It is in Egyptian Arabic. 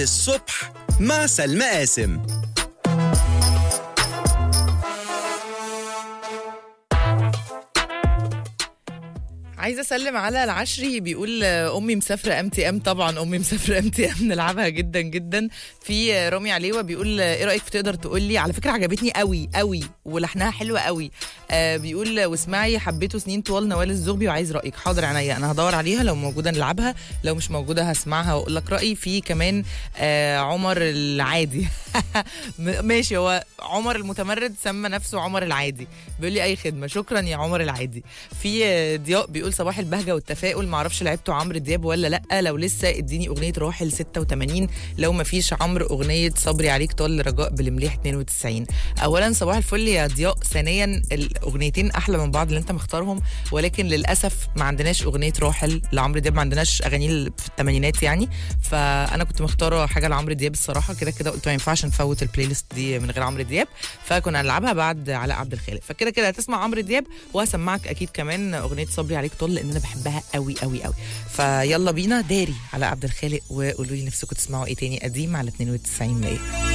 الصبح مع سلمى قاسم عايزه اسلم على العشري بيقول آه، امي مسافره ام تي ام طبعا امي مسافره ام تي ام نلعبها جدا جدا في آه، رامي عليوه بيقول آه، ايه رايك في تقدر تقول لي على فكره عجبتني قوي قوي ولحنها حلوه قوي آه بيقول آه، واسمعي حبيته سنين طوال نوال الزغبي وعايز رايك حاضر عينيا انا هدور عليها لو موجوده نلعبها لو مش موجوده هسمعها واقول لك رايي في كمان آه عمر العادي م- ماشي هو عمر المتمرد سمى نفسه عمر العادي بيقول لي اي خدمه شكرا يا عمر العادي في آه، ضياء بيقول صباح البهجه والتفاؤل معرفش لعبته عمرو دياب ولا لا لو لسه اديني اغنيه راحل 86 لو ما فيش عمرو اغنيه صبري عليك طال رجاء بالمليح 92 اولا صباح الفل يا ضياء ثانيا الاغنيتين احلى من بعض اللي انت مختارهم ولكن للاسف ما عندناش اغنيه راحل لعمرو دياب ما عندناش اغاني في الثمانينات يعني فانا كنت مختاره حاجه لعمرو دياب الصراحه كده كده قلت ما ينفعش نفوت البلاي ليست دي من غير عمرو دياب فكنا هنلعبها بعد علاء عبد الخالق فكده كده هتسمع عمرو دياب وهسمعك اكيد كمان اغنيه صبري عليك طول لان انا بحبها قوي قوي قوي فيلا بينا داري علاء عبد الخالق وقولوا لي نفسكم تسمعوا ايه تاني قديم على 92 100